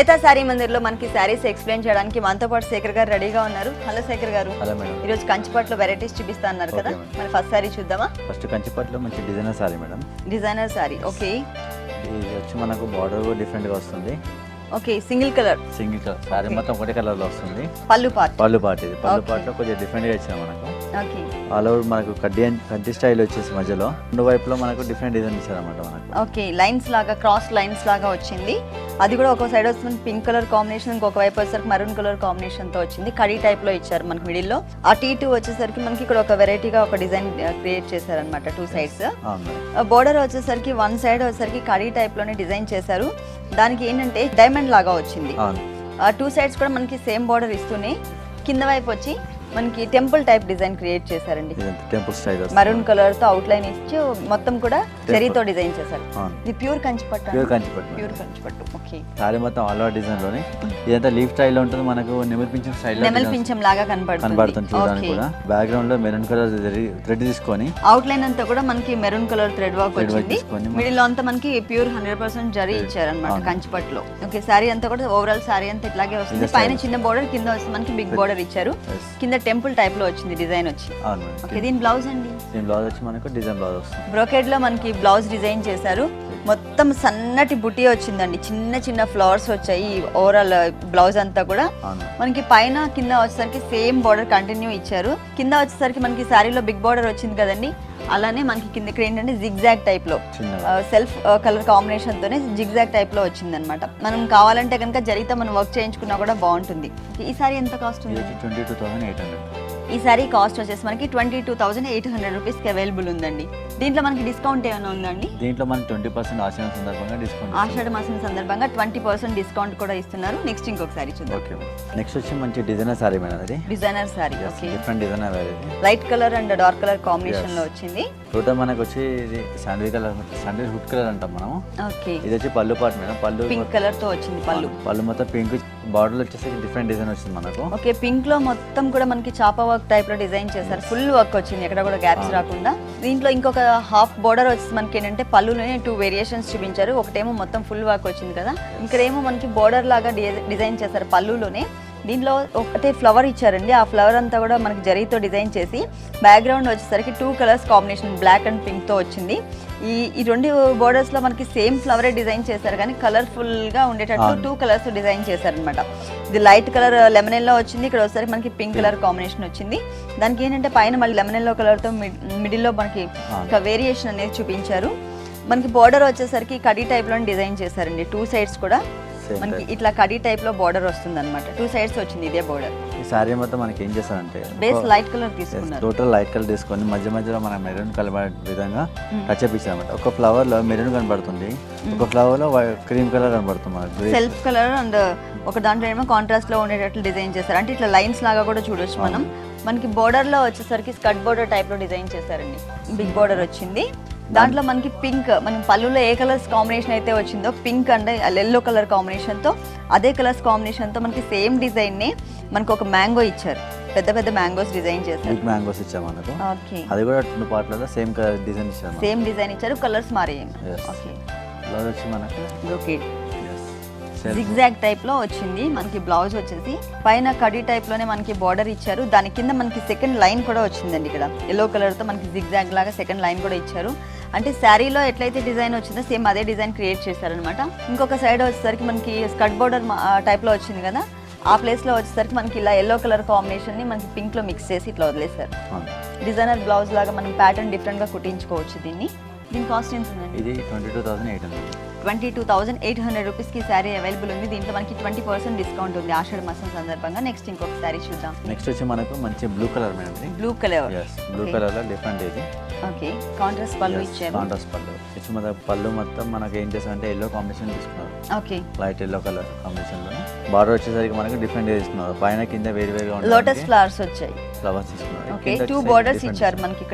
శ్వేత శారీ మందిర్లో మనకి శారీస్ ఎక్స్ప్లెయిన్ చేయడానికి మనతో పాటు శేఖర్ గారు రెడీగా ఉన్నారు హలో శేఖర్ గారు హలో మేడం ఈరోజు కంచిపట్లో వెరైటీస్ చూపిస్తా అన్నారు కదా Okay, madam. మరి ఫస్ట్ శారీ చూద్దామా ఫస్ట్ కంచిపట్లో మంచి designer sari madam designer sari okay ఇది వచ్చి మనకు బార్డర్ డిఫరెంట్గా వస్తుంది okay single colour single colour sari Okay. మొత్తం ఒకటే కలర్లో వస్తుంది పళ్ళు పార్ట్ పళ్ళు పాటు ఇది పళ్ళు Okay. పాటులో కొంచెం డిఫరెంట్గా ఇచ్చాం మనకు ఓకే ఆల్ ఓవర్ మనకు కడ్డీ అండ్ కడ్డీ స్టైల్ వచ్చేసి మధ్యలో రెండు వైపులో మనకు డిఫరెంట్ డిజైన్ ఇచ్చారన్నమాట మనకు ఓకే లైన్స్ లాగా క్రాస్ లైన్స్ లాగా వచ్చింది అది కూడా ఒక సైడ్ వస్తుంది పింక్ కలర్ కాంబినేషన్ ఇంకొక వైపు వచ్చేసరికి మరూన్ కలర్ కాంబినేషన్ తో వచ్చింది కడీ టైప్ లో ఇచ్చారు మనకి మిడిల్ లో అటు ఇటు వచ్చేసరికి మనకి ఇక్కడ ఒక వెరైటీగా ఒక డిజైన్ క్రియేట్ చేశారనమాట టూ సైడ్స్ అవును మేడం బోర్డర్ వచ్చేసరికి వన్ సైడ్ వచ్చేసరికి కడీ టైప్ లోనే డిజైన్ చేశారు దానికి ఏంటంటే డైమండ్ లాగా వచ్చింది అవును టూ సైడ్స్ కూడా మనకి సేమ్ బోర్డర్ ఇస్తూనే కింద వైపు వచ్చి మనకి టెంపుల్ టైప్ డిజైన్ క్రియేట్ చేశారండి ఇదంతా టెంపుల్ స్టైల్ మరూన్ కలర్ తో అవుట్ లైన్ ఇచ్చి మొత్తం కూడా చెరీతో డిజైన్ చేశారు అవును ఇది ప్యూర్ కంచిపట్టు ప్యూర్ కంచిపట్టు ప్యూర్ కంచిపట్టు ఓకే సారీ మొత్తం ఆల్ ఓవర్ డిజైన్ లోనే ఇదంతా లీఫ్ స్టైల్లో ఉంటుంది మనకు నెమల్ పింఛన్ స్టైల్ నెమల్ పింఛం లాగా కనపడుతుంది కనబడుతుంది చూడడానికి Okay. కూడా బ్యాక్గ్రౌండ్ లో మెరూన్ కలర్ థ్రెడ్ తీసుకొని అవుట్ లైన్ అంతా కూడా మనకి maroon colour thread work Thread work వచ్చింది తీసుకొని మన- మిడిల్ లో అంతా మనకి ప్యూర్ హండ్రెడ్ పర్సెంట్ జరీ ఇచ్చారనమాట అవును. కంచిపట్టులో ఓకే శారీ అంతా కూడా ఓవరాల్ శారీ అంతా ఇట్లాగే వస్తుంది ఇదే పైన style. చిన్న బోర్డర్ కింద వస్తుంది మనకి బిగ్ బోర్డర్ ఇచ్చారు Yes. కింద టెంపుల్ టైప్ లో వచ్చింది డిజైన్ వచ్చి అవును ఓకే మేడం దీని బ్లౌజ్ అండి దీని బ్లౌజ్ వచ్చి మనకు డిజైన్ బ్లౌజ్ వస్తుంది బ్రోకెడ్ లో మనకి బ్లౌజ్ డిజైన్ చేశారు మొత్తం సన్నటి బుటీ వచ్చిందండి చిన్న చిన్న ఫ్లవర్స్ వచ్చాయి ఓవరాల్ బ్లౌజ్ అంతా కూడా అవును మనకి పైన కింద వచ్చేసరికి సేమ్ బార్డర్ కంటిన్యూ ఇచ్చారు కింద వచ్చేసరికి మనకి శారీలో బిగ్ బార్డర్ వచ్చింది కదండి అలానే మనకి కింద ఇక్కడ ఏంటంటే జిగ్జాగ్ టైప్ లో చిన్నగా సెల్ఫ్ కలర్ కాంబినేషన్ తోనే జిగ్జాగ్ టైప్ లో వచ్చింది అనమాట మనం కావాలంటే కనుక జరిగితే మనం వర్క్ చేయించుకున్నా కూడా బాగుంటుంది ఈ సారీ ఎంత కాస్ట్ ఇది ఉంది వచ్చి twenty two thousand eight hundred ఈ సారీ కాస్ట్ వచ్చేసి మనకి twenty two thousand eight hundred రూపీస్కి అవైలబుల్ ఉందండి దీంట్లో మనకి డిస్కౌంట్ ఏమైనా ఉందండి దీంట్లో మనకి ట్వంటీ పర్సెంట్ ఆశయం సందర్భంగా డిస్కౌంట్ ఆషాఢ మాసం సందర్భంగా ట్వంటీ పర్సెంట్ డిస్కౌంట్ కూడా ఇస్తున్నారు నెక్స్ట్ ఇంకొక సారీ చూద్దాం ఓకే నెక్స్ట్ వచ్చి మంచి డిజైనర్ సారీ మేడం అది designer sari okay different designer ఇది light colour and dark colour combination లో వచ్చింది టోటల్ మనకు వచ్చి ఇది sandal colour sandalwood colour అంటాం మనం ఓకే ఇది వచ్చి పళ్ళు పాటు మేడం పళ్ళు పింక్ కలర్ తో వచ్చింది పళ్ళు పళ్ళు మొత్తం పింక్ బార్డర్ వచ్చేసి డిఫరెంట్ డిజైన్ వచ్చింది మనకు ఓకే పింక్ లో మొత్తం కూడా మనకి చాపా వర్క్ టైప్ లో డిజైన్ చేశారు ఫుల్ వర్క్ వచ్చింది ఎక్కడ కూడా గ్యాప్స్ రాకుండా దీంట్లో ఇంకొక హాఫ్ బోర్డర్ వచ్చి మనకి ఏంటంటే పళ్ళులోనే టూ వేరియేషన్స్ చూపించారు ఒకటేమో మొత్తం ఫుల్ వర్క్ వచ్చింది కదా ఇక్కడేమో మనకి బోర్డర్ లాగా డి- డిజైన్ చేశారు పళ్ళులోనే దీంట్లో ఒకటే ఫ్లవర్ ఇచ్చారండి ఆ ఫ్లవర్ అంతా కూడా మనకి జరీతో డిజైన్ చేసి బ్యాక్గ్రౌండ్ వచ్చేసరికి two colours combination black and pink తో వచ్చింది ఈ ఈ రెండు బోర్డర్స్ లో మనకి సేమ్ ఫ్లవరే డిజైన్ చేశారు కానీ కలర్ఫుల్ గా ఉండేటట్టు అవును. టూ కలర్స్ డిజైన్ చేశారనమాట ఇది లైట్ కలర్ లెమన్ ఎల్లో వచ్చింది ఇక్కడ వచ్చేసరికి మనకి పింక్ కలర్ కాంబినేషన్ వచ్చింది దానికి ఏంటంటే పైన మళ్ళీ లెమన్ ఎల్లో కలర్ తో మిడిల్ లో మనకి అవును. ఒక వేరియేషన్ అనేది చూపించారు మనకి బోర్డర్ వచ్చేసరికి కడీ టైప్ లో డిజైన్ చేశారండి టూ సైడ్స్ కూడా Same మనకి type. ఇట్లా కడీ టైప్ లో బోర్డర్ వస్తుంది అనమాట టూ సైడ్స్ వచ్చింది ఇదే బోర్డర్ ఈ సారీ మొత్తం మనకి ఏం చేస్తారంటే బేస్ లైట్ కలర్ తీసుకున్నారు టోటల్ లైట్ కలర్ తీసుకొని మధ్య మధ్యలో మన మెరూన్ కనబడే విధంగా టచ్ అప్ అనమాట ఒక ఫ్లవర్ లో మెరూన్ కనబడుతుంది ఒక ఫ్లవర్ లో క్రీమ్ కలర్ కనబడుతుంది మనకు Grey. సెల్ఫ్ కలర్ అండ్ ఒక దాంట్లో ఏమో కాంట్రాస్ట్ లో ఉండేటట్లు డిజైన్ చేశారు అంటే ఇట్లా లైన్స్ లాగా కూడా చూడొచ్చు మనం మనకి బోర్డర్ లో వచ్చేసరికి స్కర్ట్ బోర్డర్ టైప్ లో డిజైన్ చేశారండి బిగ్ బోర్డర్ వచ్చింది దాంట్లో మనకి పింక్ మన పళ్ళులో ఏ కలర్స్ కాంబినేషన్ అయితే వచ్చిందో pink and yellow colour combination తో అదే కలర్స్ కాంబినేషన్ తో మనకి సేమ్ డిజైన్ ని మనకి ఒక మ్యాంగో ఇచ్చారు పెద్ద పెద్ద మ్యాంగోస్ డిజైన్ చేశారు బిగ్ మ్యాంగోస్ ఇచ్చాం మనకు ఓకే అది కూడా రెండు పార్ట్లలో సేమ్ కలర్ డిజైన్ ఇచ్చాము సేమ్ డిజైన్ ఇచ్చారు కలర్స్ మారాయి Yes. ఓకే బ్లౌజ్ వచ్చి మనకు brocade yes, self- zigzag type లో వచ్చింది మనకి బ్లౌజ్ వచ్చేసి పైన కడీ టైప్ లోనే మనకి బార్డర్ ఇచ్చారు దాని కింద మనకి సెకండ్ లైన్ కూడా వచ్చిందండి ఇక్కడ ఎల్లో కలర్ తో మనకి జిగ్జాగ్ లాగా సెకండ్ లైన్ కూడా ఇచ్చారు అంటే శారీలో ఎట్లయితే డిజైన్ వచ్చిందో సేమ్ అదే డిజైన్ క్రియేట్ చేశారనమాట ఇంకొక సైడ్ వచ్చేసరికి మనకి స్కర్ట్ బోర్డర్ టైప్ లో వచ్చింది కదా ఆ ప్లేస్ లో వచ్చేసరికి మనకి ఇలా ఎల్లో కలర్ కాంబినేషన్ ని మనకి పింక్ లో మిక్స్ చేసి ఇట్లా వదిలేశారు అవును. డిజైనర్ బ్లౌజ్ లాగా మనం ప్యాటర్న్ డిఫరెంట్ గా కుట్టించుకోవచ్చు దీన్ని దీని కాస్ట్ ఎంత ఉందండి ఇది twenty two thousand eight hundred twenty two thousand eight hundred రూపీస్కి శారీ అవైలబుల్ ఉంది దీంట్లో మనకి ట్వంటీ పర్సెంట్ డిస్కౌంట్ ఉంది ఆషాఢ మాసం సందర్భంగా నెక్స్ట్ ఇంకొక శారీ చూద్దాం నెక్స్ట్ వచ్చి మనకు మంచి బ్లూ కలర్ మేడం ఇది blue colour yes blue colour లో డిఫరెంట్ ఇది ఓకే కాంట్రాస్ట్ పళ్ళు ఇచ్చారు కాంట్రాస్ట్ పళ్ళు ఇచ్చి మన పళ్ళు మొత్తం మనకి ఏం చేస్తారంటే ఎల్లో కాంబినేషన్ తీసుకున్నారు okay light yellow colour combination లో బార్డర్ వచ్చేసరికి మనకు డిఫరెంట్ తీసుకున్నారు పైన కింద వేరు వేరుగా లోటస్ ఫ్లవర్స్ వచ్చాయి ఫ్లవర్స్ తీసుకున్నారు ఓకే కింద టూ వచ్చేసరికి బోర్డర్స్ different ఇచ్చారు మనకి ఇక్కడ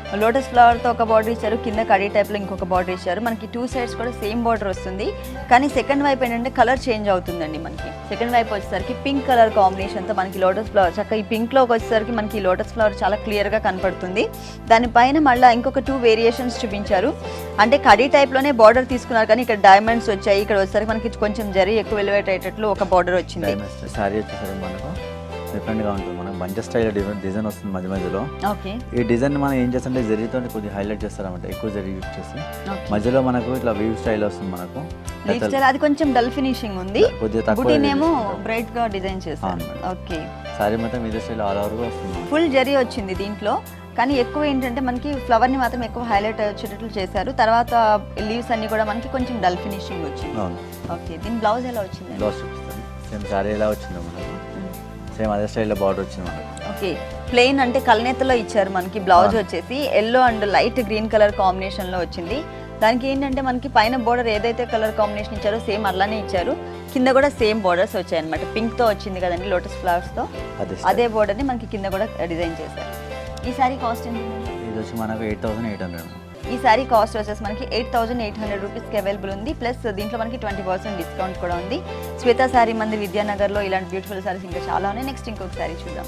లోటస్ ఫ్లవర్తో ఒక బార్డర్ ఇచ్చారు కింద కడీ టైప్లో ఇంకొక బార్డర్ ఇచ్చారు మనకి టూ సైడ్స్ కూడా సేమ్ బార్డర్ వస్తుంది కానీ సెకండ్ వైపు ఏంటంటే కలర్ చేంజ్ అవుతుందండి మనకి సెకండ్ వైపు వచ్చేసరికి పింక్ కలర్ కాంబినేషన్తో మనకి లోటస్ ఫ్లవర్ చక్కగా ఈ పింక్లోకి వచ్చేసరికి మనకి లోటస్ ఫ్లవర్ చాలా క్లియర్గా కనపడుతుంది దానిపైన మళ్ళీ ఇంకొక టూ వేరియేషన్స్ చూపించారు అంటే కడీ టైప్లోనే బార్డర్ తీసుకున్నారు కానీ ఇక్కడ డైమండ్స్ వచ్చాయి ఇక్కడ వచ్చేసరికి మనకి కొంచెం జరీ ఎక్కువ ఎలివేట్ అయ్యేటట్లు ఒక బార్డర్ వచ్చింది డైమండ్స్ శారీ వచ్చేసరికి మనకు డిఫరెంట్గా ఉంటుంది మనకు మంచి స్టైల్ డిఫరెంట్ డిజైన్ వస్తుంది మధ్య మధ్యలో ఓకే ఈ డిజైన్ మనం ఏం చేస్తుంటే జరీతో కొద్దిగా హైలైట్ చేస్తారన్నమాట ఎక్కువ జరీ యూజ్ చేసి ఓకే మధ్యలో మనకు ఇట్లా వీవ్ స్టైల్ వస్తుంది మనకు లీఫ్ స్టైల్ అది కొంచెం డల్ ఫినిషింగ్ ఉంది కొద్దిగా తక్కువ బుటీనేమో వేసుకుంటాం. బ్రైట్ గా డిజైన్ చేశారు అవును మేడం. ఓకే శారీ మొత్తం ఇదే స్టైల్ ఆల్ ఓవర్గా వస్తుంది ఫుల్ జరీ వచ్చింది దీంట్లో కానీ ఎక్కువ ఏంటంటే మనకి ఫ్లవర్ ని మాత్రం ఎక్కువ హైలైట్ వచ్చేటట్లు చేశారు తర్వాత లీవ్స్ అన్ని కూడా మనకి కొంచెం డల్ ఫినిషింగ్ వచ్చింది అవును ఓకే దీని బ్లౌజ్ ఎలా వచ్చింది బ్లౌజ్ చూపిస్తాను సేమ్ శారీ ఎలా వచ్చిందో మనకు సేమ్ అదే స్టైల్లో బార్డర్ వచ్చింది మనకు ఓకే ప్లెయిన్ అంటే కల్నేతలో ఇచ్చారు మనకి బ్లౌజ్ అవును. వచ్చేసి yellow and light green colour combination లో వచ్చింది దానికి ఏంటంటే మనకి పైన బోర్డర్ ఏదైతే కలర్ కాంబినేషన్ ఇచ్చారో సేమ్ అలానే ఇచ్చారు కింద కూడా సేమ్ బోర్డర్స్ వచ్చాయి అనమాట పింక్ తో వచ్చింది కదండి లోటస్ ఫ్లవర్స్ తో అదే అదే బోర్డర్ ని మనకి కింద కూడా డిజైన్ చేశారు ఈ సారీ కాస్ట్ ఎంత ఇది వచ్చి మనకు ఎయిట్ థౌసండ్ ఎయిట్ హండ్రెడ్ ఈ సారీ కాస్ట్ వచ్చేసి మనకి ఎయిట్ థౌసండ్ ఎయిట్ హండ్రెడ్ రూపీస్కి అవైలబుల్ ఉంది ప్లస్ దీంట్లో మనకి ట్వంటీ పర్సెంట్ డిస్కౌంట్ కూడా ఉంది శ్వేత సారీ మంది విద్యానగర్లో ఇలాంటి బ్యూటిఫుల్ సారీస్ ఇంకా చాలా ఉన్నాయి నెక్స్ట్ ఇంకొక సారీ చూద్దాం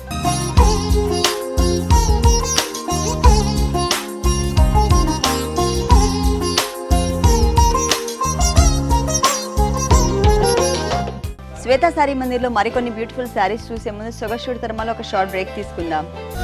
శ్వేత సారీ మందిర్లో మరికొన్ని బ్యూటిఫుల్ శారీస్ చూసే ముందు సొగశూడి తరమాలో ఒక షార్ట్ బ్రేక్ తీసుకుందాం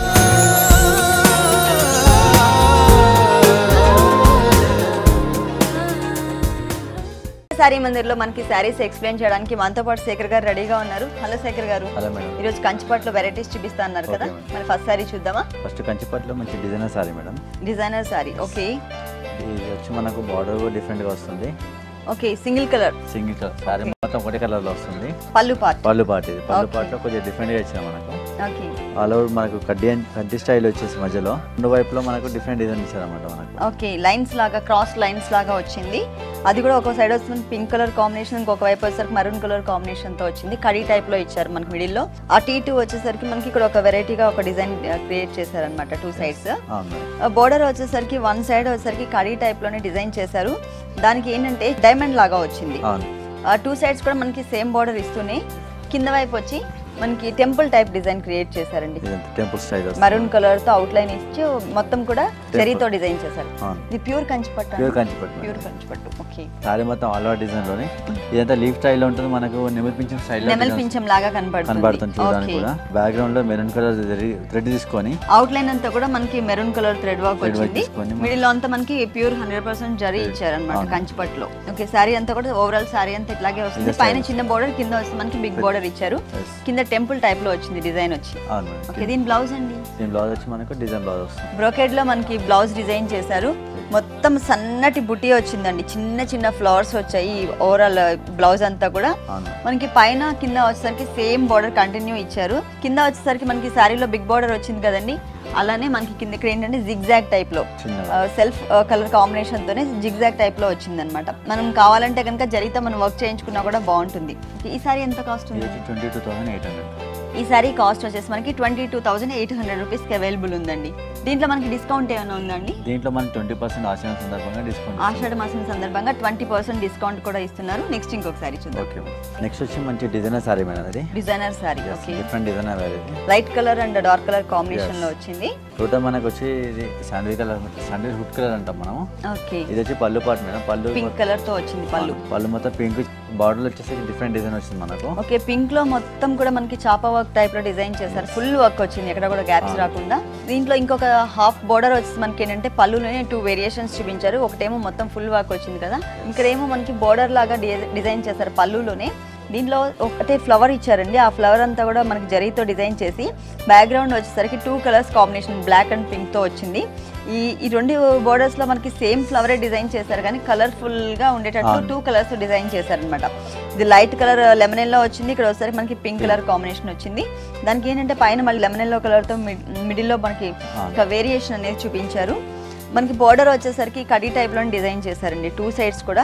సారీ మందిర్లో మనకి శారీస్ ఎక్స్ప్లెయిన్ చేయడానికి మనతో పాటు శేఖర్ గారు రెడీగా ఉన్నారు హలో శేఖర్ గారు అలా మేడం ఈరోజు కంచిపట్లో వెరైటీస్ చూపిస్తా అన్నారు కదా Okay, madam. మరి ఫస్ట్ సారీ చూద్దామా ఫస్ట్ కంచిపట్లో మంచి designer sari madam designer sari okay ఇది వచ్చి మనకు బార్డర్ కూడా డిఫరెంట్గా వస్తుంది okay single colour single colour sari మొత్తం ఒకటే కలర్లో వస్తుంది పళ్ళు పార్ట్ పళ్ళు పాటు ఇది పళ్ళు Okay. పాటలో కొంచెం డిఫరెంట్గా ఇచ్చాం మనకు ఓకే ఆల్ ఓవర్ మనకు కడ్డీ అండ్ కడ్డీ స్టైల్ వచ్చేసి మధ్యలో రెండు వైపులో మనకు డిఫరెంట్ డిజైన్ ఇచ్చారన్నమాట మనకు ఓకే లైన్స్ లాగా క్రాస్ లైన్స్ లాగా వచ్చింది అది కూడా ఒక సైడ్ వస్తుంది పింక్ కలర్ కాంబినేషన్ ఇంకొక వైపు వచ్చేసరికి మరూన్ కలర్ కాంబినేషన్ తో వచ్చింది కడీ టైప్ లో ఇచ్చారు మనకి మిడిల్ లో ఆ టీ టూ వచ్చేసరికి మనకి ఇక్కడ ఒక వెరైటీగా ఒక డిజైన్ క్రియేట్ చేశారనమాట టూ సైడ్స్ అవును మేడం బోర్డర్ వచ్చేసరికి వన్ సైడ్ వచ్చేసరికి కడీ టైప్ లోనే డిజైన్ చేశారు దానికి ఏంటంటే డైమండ్ లాగా వచ్చింది అవును ఆ టూ సైడ్స్ కూడా మనకి సేమ్ బార్డర్ ఇస్తూనే కింద వైపు వచ్చి మనకి టెంపుల్ టైప్ డిజైన్ క్రియేట్ చేశారండి ఇదంతా టెంపుల్ స్టైల్ వస్తుంది మరూన్ కలర్ తో అవుట్ లైన్ ఇచ్చి మొత్తం కూడా జరీతో డిజైన్ చేశారు అవును ఇది ప్యూర్ కంచిపట్టు ప్యూర్ కంచిపట్టు ప్యూర్ కంచిపట్టు ఓకే సారీ మొత్తం ఆల్ ఓవర్ డిజైన్ లోనే ఇదంతా లీఫ్ స్టైల్లో ఉంటుంది మనకు నెమల్ పింఛన్ స్టైల్ నెమల్ పింఛం లాగా కనపడుతుంది కనబడుతుంది చూడడానికి ఓకే కూడా బ్యాక్గ్రౌండ్ లో మెరూన్ కలర్ థ్రెడ్ తీసుకొని అవుట్ లైన్ అంతా కూడా మనకి maroon colour thread work Thread work వచ్చింది తీసుకొని మిడిల్ లో అంతా మనకి ప్యూర్ హండ్రెడ్ పర్సెంట్ జరీ ఇచ్చారనమాట అవును. కంచిపట్లో ఓకే శారీ అంతా కూడా ఓవరాల్ శారీ అంతా ఇట్లాగే వస్తుంది ఇదే పైన style. చిన్న బోర్డర్ కింద వస్తుంది మనకి బిగ్ బోర్డర్ ఇచ్చారు Yes. కింద టెంపుల్ టైప్ లో వచ్చింది డిజైన్ వచ్చి అవును మేడం ఓకే దీని బ్లౌజ్ అండి దీని బ్లౌజ్ వచ్చి మనకు డిజైన్ బ్లౌజ్ వస్తుంది బ్రోకెడ్ లో మనకి బ్లౌజ్ డిజైన్ చేశారు మొత్తం సన్నటి బుటీ వచ్చిందండి చిన్న చిన్న ఫ్లవర్స్ వచ్చాయి ఓవరాల్ బ్లౌజ్ అంతా కూడా అవును మనకి పైన కింద వచ్చేసరికి సేమ్ బార్డర్ కంటిన్యూ ఇచ్చారు కింద వచ్చేసరికి మనకి శారీలో బిగ్ బార్డర్ వచ్చింది కదండి అలానే మనకి కింద ఇక్కడ ఏంటంటే జిగ్జాగ్ టైప్ లో చిన్నగా సెల్ఫ్ కలర్ కాంబినేషన్ తోనే జిగ్జాగ్ టైప్ లో వచ్చిందనమాట మనం కావాలంటే కనుక జరిగితే మనం వర్క్ చేయించుకున్నా కూడా బాగుంటుంది ఈ సారీ ఎంత కాస్ట్ ఇది ఉంది వచ్చి twenty two thousand eight hundred ఈ సారీ కాస్ట్ వచ్చేసి మనకి twenty two thousand eight hundred రూపీస్కి అవైలబుల్ ఉందండి దీంట్లో మనకి డిస్కౌంట్ ఏమైనా ఉందండి దీంట్లో మనకి ట్వంటీ పర్సెంట్ ఆశయం సందర్భంగా డిస్కౌంట్ ఆషాఢ మాసం సందర్భంగా ట్వంటీ పర్సెంట్ డిస్కౌంట్ కూడా ఇస్తున్నారు నెక్స్ట్ ఇంకొక సారీ చూద్దాం ఓకే నెక్స్ట్ వచ్చి మంచి డిజైనర్ సారీ మేడం అది designer sari okay different designer వేరే ఇది light colour and dark colour combination లో వచ్చింది టోటల్ మనకు వచ్చి ఇది sandal colour sandalwood colour అంటాం మనము ఓకే ఇది వచ్చి పళ్ళు పాటు మేడం పళ్ళు పింక్ కలర్ తో వచ్చింది పళ్ళు పళ్ళు మొత్తం పింక్ బార్డర్ వచ్చేసి డిఫరెంట్ డిజైన్ వచ్చింది మనకు ఓకే పింక్ లో మొత్తం కూడా మనకి చాపా వర్క్ టైప్ లో డిజైన్ చేశారు ఫుల్ వర్క్ వచ్చింది ఎక్కడ కూడా గ్యాప్స్ రాకుండా దీంట్లో ఇంకొక హాఫ్ బోర్డర్ వచ్చి మనకి ఏంటంటే పళ్ళులోనే టూ వేరియేషన్స్ చూపించారు ఒకటేమో మొత్తం ఫుల్ వర్క్ వచ్చింది కదా ఇక్కడేమో మనకి బోర్డర్ లాగా డి- డిజైన్ చేశారు పళ్ళులోనే దీంట్లో ఒకటే ఫ్లవర్ ఇచ్చారండి ఆ ఫ్లవర్ అంతా కూడా మనకి జరీతో డిజైన్ చేసి బ్యాక్గ్రౌండ్ వచ్చేసరికి two colours combination black and pink తో వచ్చింది ఈ ఈ రెండు బోర్డర్స్ లో మనకి సేమ్ ఫ్లవరే డిజైన్ చేశారు కానీ కలర్ఫుల్ గా ఉండేటట్లు అవును. టూ కలర్స్ డిజైన్ చేశారనమాట ఇది లైట్ కలర్ లెమన్ ఎల్లో వచ్చింది ఇక్కడ వచ్చేసరికి మనకి పింక్ కలర్ కాంబినేషన్ వచ్చింది దానికి ఏంటంటే పైన మళ్ళీ లెమన్ ఎల్లో కలర్ తో మిడిల్ లో మనకి అవును. ఒక వేరియేషన్ అనేది చూపించారు మనకి బోర్డర్ వచ్చేసరికి కడీ టైప్ లో డిజైన్ చేశారండి టూ సైడ్స్ కూడా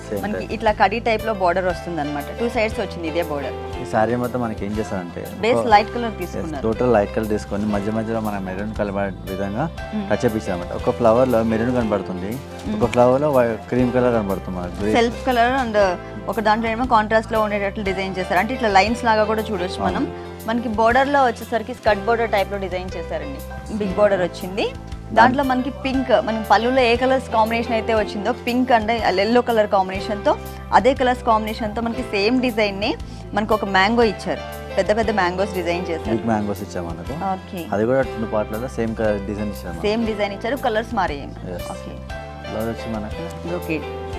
Same మనకి type. ఇట్లా కడీ టైప్ లో బార్డర్ వస్తుంది అనమాట టూ సైడ్స్ వచ్చింది ఇదే బార్డర్ ఈ శారీ మొత్తం మనకి ఏం చేస్తారంటే బేస్ లైట్ కలర్ తీసుకున్నారు టోటల్ లైట్ కలర్ తీసుకొని మధ్య మధ్యలో మనం మెరూన్ కనబడే విధంగా టచ్ అప్ ఇచ్చామన్నమాట ఒక ఫ్లవర్ లో మెరూన్ కనబడుతుంది ఒక ఫ్లవర్ లో క్రీమ్ కలర్ కనబడుతుంది మనకు Grey- సెల్ఫ్ కలర్ అండ్ ఒక దాంట్లో ఏమో కాంట్రాస్ట్ లో ఉండేటట్లు డిజైన్ చేశారు అంటే ఇట్లా లైన్స్ లాగా కూడా చూడొచ్చు మనం మనకి బోర్డర్ లో వచ్చేసరికి స్కర్ట్ బోర్డర్ టైప్ లో డిజైన్ చేశారండి బిగ్ బోర్డర్ వచ్చింది దాంట్లో మనకి పింక్ మనం పళ్ళులో ఏ కలర్స్ కాంబినేషన్ అయితే వచ్చిందో pink and yellow colour combination తో అదే కలర్స్ కాంబినేషన్ తో మనకి సేమ్ డిజైన్ ని మనకి ఒక మ్యాంగో ఇచ్చారు పెద్ద పెద్ద మ్యాంగోస్ డిజైన్ చేశారు బిగ్ మ్యాంగోస్ ఇచ్చాము మనకు ఓకే అది కూడా రెండు పార్ట్లలో సేమ్ కలర్ డిజైన్ ఇచ్చాము సేమ్ డిజైన్ ఇచ్చారు కలర్స్ మారాయి Yes. ఓకే బ్లౌజ్ వచ్చి మనకు ఓకే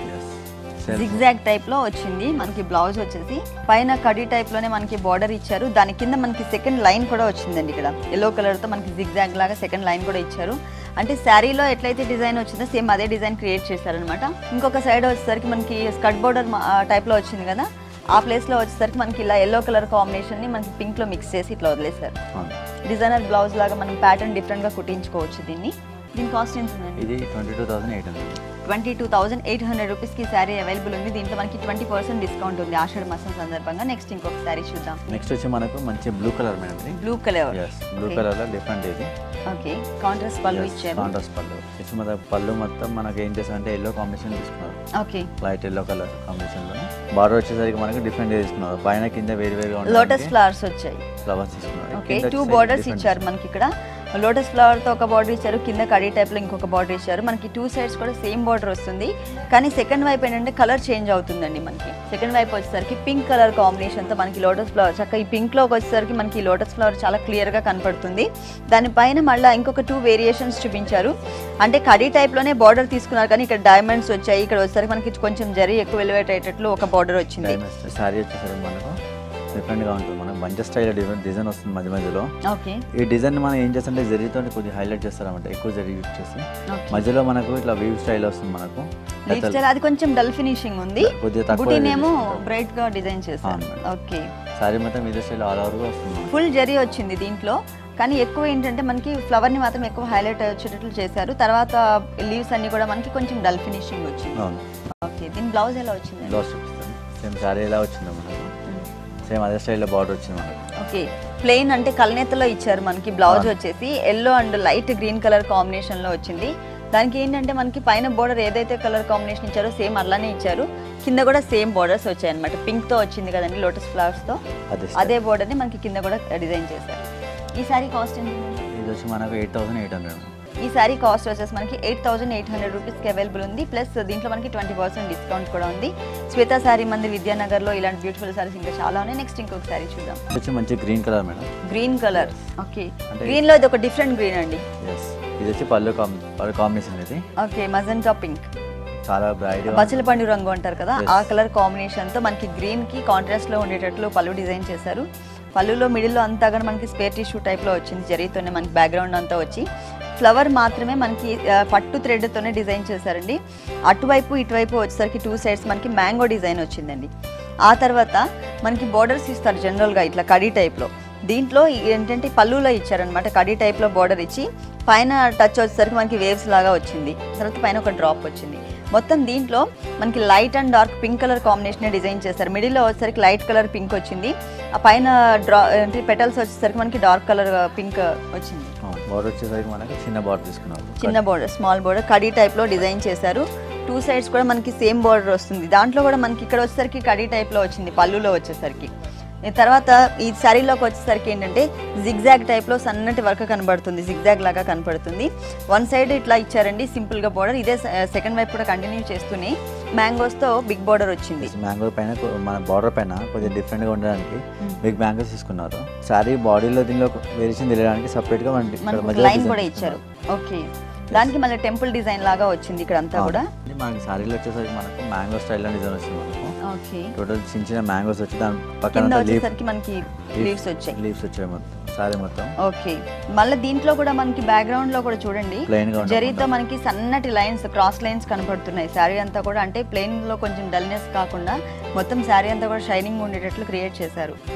Self- జిగ్జాగ్ టైప్ లో వచ్చింది మనకి బ్లౌజ్ వచ్చేసి పైన కడీ టైప్ లోనే మనకి బార్డర్ ఇచ్చారు దాని కింద మనకి సెకండ్ లైన్ కూడా వచ్చిందండి ఇక్కడ ఎల్లో కలర్ తో మనకి జిగ్జాగ్ లాగా సెకండ్ లైన్ కూడా ఇచ్చారు అంటే శారీలో ఎట్లయితే డిజైన్ వచ్చిందో సేమ్ అదే డిజైన్ క్రియేట్ చేశారనమాట ఇంకొక సైడ్ వచ్చేసరికి మనకి స్కర్ట్ బోర్డర్ టైప్ లో వచ్చింది కదా ఆ ప్లేస్ లో వచ్చేసరికి మనకి ఇలా ఎల్లో కలర్ కాంబినేషన్ ని మనకి పింక్ లో మిక్స్ చేసి ఇట్లా వదిలేశారు అవును. డిజైనర్ బ్లౌజ్ లాగా మనం ప్యాటర్న్ డిఫరెంట్ గా కుట్టించుకోవచ్చు దీన్ని దీని కాస్ట్ ఎంత ఉందండి ఇది twenty two thousand eight hundred twenty two thousand eight hundred రూపీస్కి శారీ అవైలబుల్ ఉంది దీంట్లో మనకి ట్వంటీ పర్సెంట్ డిస్కౌంట్ ఉంది ఆషాఢ మాసం సందర్భంగా నెక్స్ట్ ఇంకొక శారీ చూద్దాం నెక్స్ట్ వచ్చి మనకు మంచి బ్లూ కలర్ మేడం ఇది blue colour yes blue colour లో డిఫరెంట్ ఇది ఓకే కాంట్రాస్ట్ పళ్ళు ఇచ్చారు కాంట్రాస్ట్ పళ్ళు ఇచ్చి మన పళ్ళు మొత్తం మనకి ఏం చేస్తారంటే ఎల్లో కాంబినేషన్ తీసుకున్నారు okay light yellow colour combination లో బార్డర్ వచ్చేసరికి మనకి డిఫరెంట్ తీసుకున్నారు పైన కింద వేరు వేరుగా లోటస్ ఫ్లవర్స్ వచ్చాయి ఫ్లవర్స్ తీసుకున్నారు ఓకే కింద టూ వచ్చేసరికి బార్డర్స్ different ఇచ్చారు మనకి ఇక్కడ లోటస్ ఫ్లవర్ తో ఒక బార్డర్ ఇచ్చారు కింద కడీ టైప్ లో ఇంకొక బార్డర్ ఇచ్చారు మనకి టూ సైడ్స్ కూడా సేమ్ బార్డర్ వస్తుంది కానీ సెకండ్ వైపు ఏంటంటే కలర్ చేంజ్ అవుతుందండి మనకి సెకండ్ వైపు వచ్చేసరికి పింక్ కలర్ కాంబినేషన్ తో మనకి లోటస్ ఫ్లవర్ చక్క ఈ పింక్ లోకి వచ్చేసరికి మనకి లోటస్ ఫ్లవర్ చాలా క్లియర్ గా కనపడుతుంది దానిపైన మళ్ళీ ఇంకొక టూ వేరియేషన్స్ చూపించారు అంటే కడీ టైప్ లోనే బార్డర్ తీసుకున్నారు కానీ ఇక్కడ డైమండ్స్ వచ్చాయి ఇక్కడ వచ్చేసరికి మనకి కొంచెం జరీ ఎక్కువ ఎలివేట్ అయ్యేటట్లు ఒక బార్డర్ వచ్చింది శారీ వచ్చేసరికి మనకు డిఫరెంట్ గా ఉంటుంది మనకు బంచ్ స్టైల్ డిఫరెంట్ డిజైన్ వస్తుంది మధ్య మధ్యలో ఓకే ఈ డిజైన్ మనం ఏం చేస్తుంటే జరీతో కొద్దిగా హైలైట్ చేస్తారన్నమాట ఎక్కువ జరీ యూజ్ చేసి ఓకే మధ్యలో మనకు ఇట్లా వీవ్ స్టైల్ వస్తుంది మనకు లీఫ్ స్టైల్ అది కొంచెం డల్ ఫినిషింగ్ ఉంది కొద్దిగా తక్కువ బుటీనేమో చేసుకుంటాం. బ్రైట్ గా డిజైన్ చేశారు అవును మేడం. ఓకే శారీ మొత్తం ఇదే స్టైల్ ఆల్ ఓవర్గా వస్తుంది మనకు. ఫుల్ జరీ వచ్చింది దీంట్లో కానీ ఎక్కువ ఏంటంటే మనకి ఫ్లవర్ ని మాత్రం ఎక్కువ హైలైట్ వచ్చేటట్లు చేశారు తర్వాత లీవ్స్ అన్ని కూడా మనకి కొంచెం డల్ ఫినిషింగ్ వచ్చింది అవును ఓకే దీని బ్లౌజ్ ఎలా వచ్చింది బ్లౌజ్ చూపిస్తాను సేమ్ శారీ ఎలా వచ్చిందో మనకు సేమ్ అదే స్టైల్లో బార్డర్ వచ్చింది మనకు ఓకే ప్లెయిన్ అంటే కల్నేతలో ఇచ్చారు మనకి బ్లౌజ్ వచ్చేసి yellow and light green colour combination లో వచ్చింది దానికి ఏంటంటే మనకి పైన బోర్డర్ ఏదైతే కలర్ కాంబినేషన్ ఇచ్చారో సేమ్ అలానే ఇచ్చారు కింద కూడా సేమ్ బోర్డర్స్ వచ్చాయి అనమాట పింక్ తో వచ్చింది కదండి లోటస్ ఫ్లవర్స్ తో అదే అదే బోర్డర్ ని మనకి కింద కూడా డిజైన్ చేశారు ఈ సారీ కాస్ట్ ఎంత ఉంది? ఇది వచ్చి మనకు ఎయిట్ థౌసండ్ ఎయిట్ హండ్రెడ్ ఈ సారీ కాస్ట్ వచ్చేసి మనకి ఎయిట్ థౌసండ్ ఎయిట్ హండ్రెడ్ రూపీస్కి అవైలబుల్ ఉంది ప్లస్ దీంట్లో మనకి ట్వంటీ పర్సెంట్ డిస్కౌంట్ కూడా ఉంది శ్వేత సారీ మంది విద్యానగర్లో ఇలాంటి బ్యూటిఫుల్ సారీస్ ఇంకా చాలా ఉన్నాయి నెక్స్ట్ ఇంకొక సారీ చూద్దాం ఇది వచ్చి మంచి green colour madam green colour okay అంటే- గ్రీన్ లో ఇది ఒక డిఫరెంట్ గ్రీన్ అండి ఎస్ ఇది వచ్చి పళ్ళు కాంబి పళ్ళు కాంబినేషన్ ఇది ఓకే మజంటా పింక్ చాలా బ్రైట్ బచ్చల పండు రంగు అంటారు కదా ఆ కలర్ కాంబినేషన్ తో మనకి గ్రీన్ కి కాంట్రాస్ట్ లో ఉండేటట్లు పళ్ళు డిజైన్ చేశారు పళ్ళులో మిడిల్ లో అంతా కూడా మనకి స్పేర్ టిష్యూ టైప్ లో వచ్చింది జరీతోనే మనకి బ్యాక్గ్రౌండ్ అంతా వచ్చి ఫ్లవర్ మాత్రమే మనకి ఆ, పట్టు thread తోనే డిజైన్ చేశారండి అటువైపు ఇటువైపు వచ్చేసరికి టూ సైడ్స్ మనకి మ్యాంగో డిజైన్ వచ్చిందండి ఆ తర్వాత మనకి బోర్డర్స్ ఇస్తారు జనరల్గా ఇట్లా కడీ టైప్లో దీంట్లో ఏంటంటే పళ్ళులో ఇచ్చారనమాట కడీ టైప్లో బోర్డర్ ఇచ్చి పైన టచ్ వచ్చేసరికి మనకి వేవ్స్ లాగా వచ్చింది తర్వాత పైన ఒక డ్రాప్ వచ్చింది మొత్తం దీంట్లో మనకి light and dark pink colour combination design చేశారు మిడిల్లో వచ్చేసరికి లైట్ కలర్ పింక్ వచ్చింది ఆ పైన డ్రా అంటే పెటల్స్ వచ్చేసరికి మనకి డార్క్ కలర్ పింక్ వచ్చింది బార్డర్ వచ్చేసరికి మనకి చిన్న బార్డర్ తీసుకున్నారు చిన్న బోర్డర్ స్మాల్ బోర్డర్ కడీ టైప్లో డిజైన్ చేశారు టూ సైడ్స్ కూడా మనకి సేమ్ బోర్డర్ వస్తుంది దాంట్లో కూడా మనకి ఇక్కడ వచ్చేసరికి కడీ టైప్లో వచ్చింది పళ్ళులో వచ్చేసరికి ఈ తర్వాత ఈ శారీలోకి వచ్చేసరికి ఏంటంటే జిగ్జాగ్ టైప్లో సన్నటి వర్క్ కనబడుతుంది జిగ్జాగ్ లాగా కనపడుతుంది వన్ సైడ్ ఇట్లా ఇచ్చారండి సింపుల్గా బోర్డర్ ఇదే సెకండ్ వైపు కూడా కంటిన్యూ చేస్తూనే మ్యాంగోస్తో బిగ్ బోర్డర్ వచ్చింది మ్యాంగో పైన కొ- మన బార్డర్ పైన కొద్దిగా డిఫరెంట్ గా ఉండడానికి బిగ్ మ్యాంగోస్ తీసుకున్నారు సారీ బాడీలో దీనిలో వేరియేషన్ తెలియడానికి సపరేట్ గా మనకి ఇక్కడ మనకు మధ్యలో లైన్ design కూడా ఇచ్చారు ఓకే దానికి మళ్ళీ టెంపుల్ డిజైన్ లాగా వచ్చింది ఇక్కడ అంతా అవును. కూడా ఇది మనకి సారీలో వచ్చేసరికి మనకు మ్యాంగో స్టైల్ డిజైన్ వస్తుంది మనకు ఓకే టోటల్ చిన్న చిన్న మ్యాంగోస్ వచ్చి దాని కింద పక్కన లీఫ్ వచ్చేసరికి మనకి లీవ్స్ వచ్చాయి లీవ్స్ వచ్చాయి మొత్తం సారీ మొత్తం ఓకే మళ్ళీ దీంట్లో కూడా మనకి బ్యాక్గ్రౌండ్ లో కూడా చూడండి ప్లెయిన్ గా ఉండకుండా. జరీతో మనకి సన్నటి లైన్స్ క్రాస్ లైన్స్ కనపడుతున్నాయి శారీ అంతా కూడా అంటే ప్లెయిన్ లో కొంచెం డల్నెస్ కాకుండా మొత్తం శారీ అంతా కూడా షైనింగ్ ఉండేటట్లు క్రియేట్ చేశారు